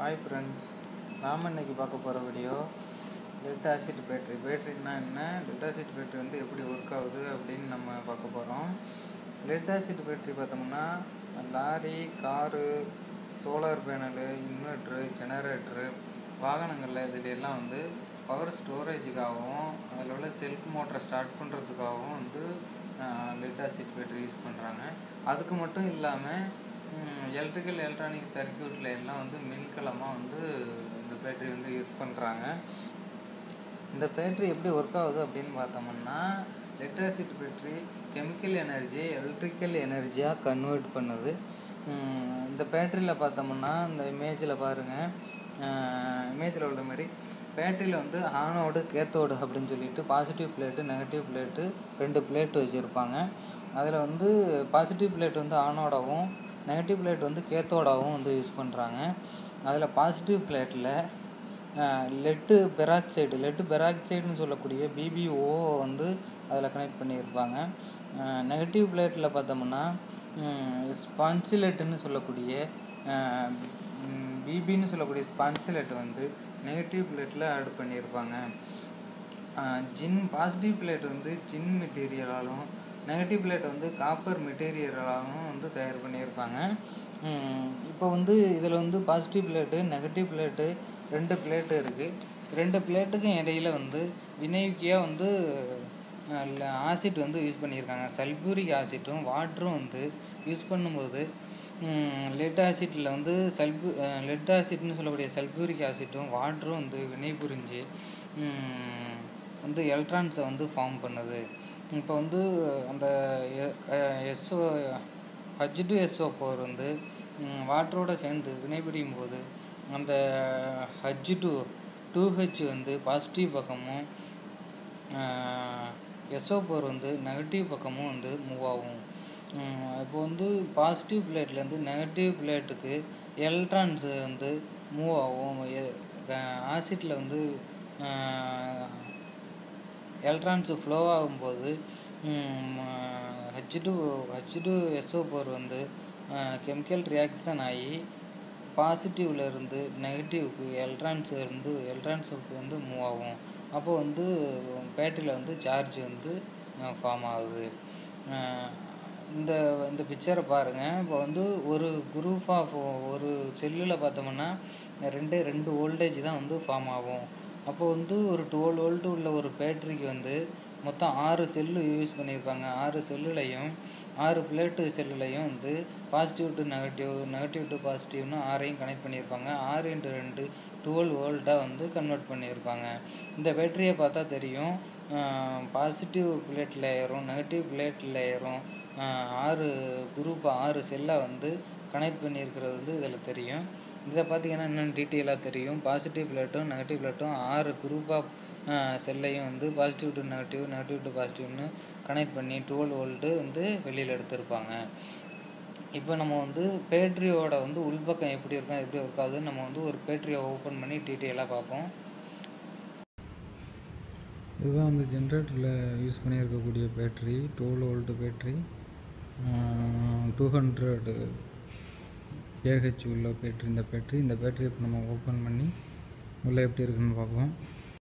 hi friends நாம் இன்னைக்கு பார்க்க போகிற வீடியோ லெட் ஆசிட் பேட்ரி பேட்ரினா என்ன லெட் ஆசிட் பேட்ரி வந்து எப்படி ஒர்க் ஆகுது அப்படின்னு நம்ம பார்க்க போகிறோம் லெட் ஆசிட் பேட்ரி பார்த்தோம்னா lorry car solar panel inverter generator வாகனங்களில் இதுல எல்லாம் வந்து பவர் ஸ்டோரேஜுக்காகவும் அதில் உள்ள செல்ஃப் மோட்டரை ஸ்டார்ட் பண்ணுறதுக்காகவும் வந்து லெட் ஆசிட் பேட்ரி யூஸ் பண்ணுறாங்க அதுக்கு மட்டும் இல்லாமல் எலக்ட்ரிக்கல் எலக்ட்ரானிக் சர்க்கியூட்டில் எல்லாம் வந்து மின்கலமாக வந்து இந்த பேட்ரி வந்து யூஸ் பண்ணுறாங்க இந்த பேட்ரி எப்படி ஒர்க் ஆகுது அப்படின்னு பார்த்தோம்னா லெட் ஆசிட் பேட்ரி கெமிக்கல் எனர்ஜியை எலக்ட்ரிக்கல் எனர்ஜியாக கன்வெர்ட் பண்ணுது உம் இந்த பேட்டரியில் பார்த்தோம்னா இந்த இமேஜில் பாருங்கள் இமேஜில் உள்ள மாதிரி பேட்டரியில் வந்து ஆனோடு கேத்தோடு அப்படின்னு சொல்லிட்டு பாசிட்டிவ் பிளேட்டு நெகட்டிவ் பிளேட்டு ரெண்டு பிளேட் வச்சுருப்பாங்க அதில் வந்து பாசிட்டிவ் பிளேட் வந்து ஆனோடாவும் நெகட்டிவ் பிளேட் வந்து கேத்தோடாவும் வந்து யூஸ் பண்ணுறாங்க அதில் பாசிட்டிவ் பிளேட்டில் லெட்டு பெராக்சைடு லெட்டு பெராக்சைடுன்னு சொல்லக்கூடிய பிபிஓ வந்து அதில் கனெக்ட் பண்ணியிருப்பாங்க நெகட்டிவ் பிளேட்டில் பார்த்தோம்னா ஸ்பான்சிலெட்டுன்னு சொல்லக்கூடிய பிபின்னு சொல்லக்கூடிய ஸ்பான்சிலெட் வந்து நெகட்டிவ் பிளேட்டில் ஆட் பண்ணியிருப்பாங்க ஜின் பாசிட்டிவ் பிளேட் வந்து ஜின் மெட்டீரியலாலும் நெகட்டிவ் பிளேட் வந்து காப்பர் மெட்டீரியலாலும் வந்து தயார் பண்ணியிருப்பாங்க இப்போ வந்து இதில் வந்து பாசிட்டிவ் பிளேட்டு நெகட்டிவ் பிளேட்டு ரெண்டு பிளேட்டு இருக்குது ரெண்டு பிளேட்டுக்கும் இடையில வந்து வினைவிக்கியாக வந்து ஆசிட் வந்து யூஸ் பண்ணியிருக்காங்க சல்பூரிக் ஆசிட்டும் வாட்டரும் வந்து யூஸ் பண்ணும்போது லெட் ஆசிட்டில் வந்து சல்பு லெட் ஆசிட்னு சொல்லக்கூடிய சல்பூரிக் ஆசிட்டும் வாட்டரும் வந்து வினை புரிஞ்சு வந்து எலக்ட்ரான்ஸை வந்து ஃபார்ம் பண்ணுது இப்போ வந்து அந்த SO H two SO four வந்து வாட்டரோட சேர்ந்து வினைபுரியும் போது அந்த ஹச் டு டூ ஹெச் வந்து பாசிட்டிவ் பக்கமும் எஸ்ஓ போர் வந்து நெகட்டிவ் பக்கமும் வந்து மூவ் ஆகும் இப்போ வந்து பாசிட்டிவ் பிளேட்லேருந்து நெகட்டிவ் பிளேட்டுக்கு எலக்ட்ரான்ஸ் வந்து மூவ் ஆகும் ஆசிட்டில் வந்து எலக்ட்ரான்ஸு ஃப்ளோ ஆகும்போது H two H two SO four வந்து கெமிக்கல் ரியாக்ஷன் ஆகி பாசிட்டிவ்ல இருந்து நெகட்டிவ்க்கு எலக்ட்ரான்ஸ் இருந்து எலக்ட்ரான்ஸுக்கு வந்து மூவ் ஆகும் அப்போ வந்து பேட்டரியில் வந்து சார்ஜ் வந்து ஃபார்ம் ஆகுது இந்த இந்த பிக்சரை பாருங்கள் இப்போ வந்து ஒரு குரூப் ஆஃப் ஒரு செல்லில் பார்த்தோம்னா ரெண்டே ரெண்டு வோல்டேஜ் தான் வந்து ஃபார்ம் ஆகும் அப்போ வந்து ஒரு டுவெல் வோல்ட்டு உள்ள ஒரு பேட்டரிக்கு வந்து மொத்தம் ஆறு செல்லு யூஸ் பண்ணியிருப்பாங்க ஆறு செல்லுலையும் ஆறு பிளேட்டு செல்லுலையும் வந்து positive to negative negative to பாசிட்டிவ்னு ஆறையும் கனெக்ட் பண்ணியிருப்பாங்க ஆறு இன்ட்டு ரெண்டு டுவெல் வோல்ட்டாக வந்து கன்வெர்ட் பண்ணியிருப்பாங்க இந்த பேட்டரியை பார்த்தா தெரியும் பாசிட்டிவ் பிளேட் லேயரும் நெகட்டிவ் பிளேட் லேயரும் ஆறு குரூப் ஆறு செல்லாக வந்து கனெக்ட் பண்ணியிருக்கிறது வந்து இதில் தெரியும் இதை பார்த்தீங்கன்னா இன்னும் டீட்டெயிலாக தெரியும் பாசிட்டிவ் பிளேட்டும் நெகட்டிவ் பிளேட்டும் ஆறு குரூப் ஆஃப் செல்லையும் வந்து positive to negative negative to பாசிட்டிவ்னு கனெக்ட் பண்ணி டுவெல் வோல்ட்டு வந்து வெளியில் எடுத்திருப்பாங்க இப்போ நம்ம வந்து பேட்ரியோட வந்து உள்பக்கம் எப்படி இருக்கும் எப்படி ஒர்க் ஆகுது நம்ம வந்து ஒரு பேட்ரியை ஓப்பன் பண்ணி டீட்டெயிலாக பார்ப்போம் இதுதான் வந்து ஜென்ரேட்டரில் யூஸ் பண்ணியிருக்கக்கூடிய battery twelve volt battery two hundred AH உள்ள பேட்ரி இந்த பேட்ரி இந்த பேட்ரி இப்போ நம்ம ஓப்பன் பண்ணி உள்ளே எப்படி இருக்குன்னு பார்ப்போம்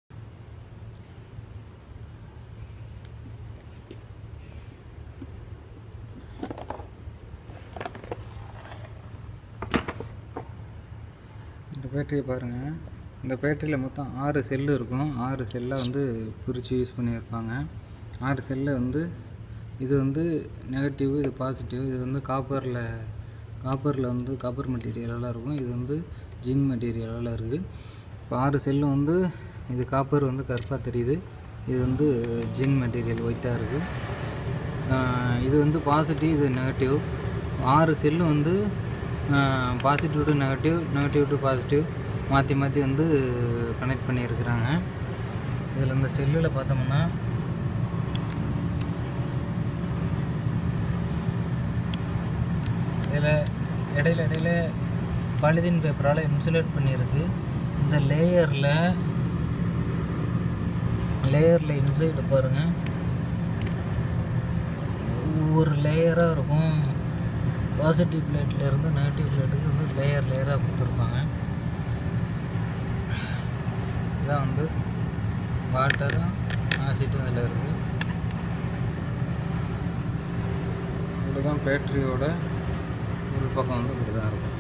இந்த பேட்டரியை பாருங்கள் இந்த பேட்டரியில் மொத்தம் ஆறு செல்லு இருக்கும் ஆறு செல்லை வந்து பிரித்து யூஸ் பண்ணியிருப்பாங்க ஆறு செல்லை வந்து இது வந்து நெகட்டிவ் இது பாசிட்டிவ் இது வந்து காப்பரில் காப்பரில் வந்து காப்பர் மெட்டீரியலெல்லாம் இருக்கும் இது வந்து ஜிங்க் மெட்டீரியலெல்லாம் இருக்குது இப்போ ஆறு செல்லும் வந்து இது காப்பர் வந்து கருப்பாக தெரியுது இது வந்து ஜிங்க் மெட்டீரியல் ஒயிட்டாக இருக்குது இது வந்து பாசிட்டிவ் இது நெகட்டிவ் ஆறு செல்லு வந்து positive to negative negative to positive மாற்றி மாற்றி வந்து கனெக்ட் பண்ணியிருக்கிறாங்க இதில் இந்த செல்லில் பார்த்தோம்னா இதில் இடையில இடையில பாலிதீன் பேப்பரால் இன்சுலேட் பண்ணியிருக்கு இந்த லேயரில் லேயரில் இன்சைடு பாருங்கள் ஒவ்வொரு லேயராக இருக்கும் பாசிட்டிவ் பிளேட்லேருந்து நெகட்டிவ் பிளேட்டுக்கு வந்து லேயர் லேயராக கொடுத்துருப்பாங்க இதுதான் வந்து வாட்டரும் ஆசிட்டும் இதில் இருக்குது இவ்வளோ தான் பேட்டரியோட உள் பக்கம் வந்து இப்படி தான் இருக்கும்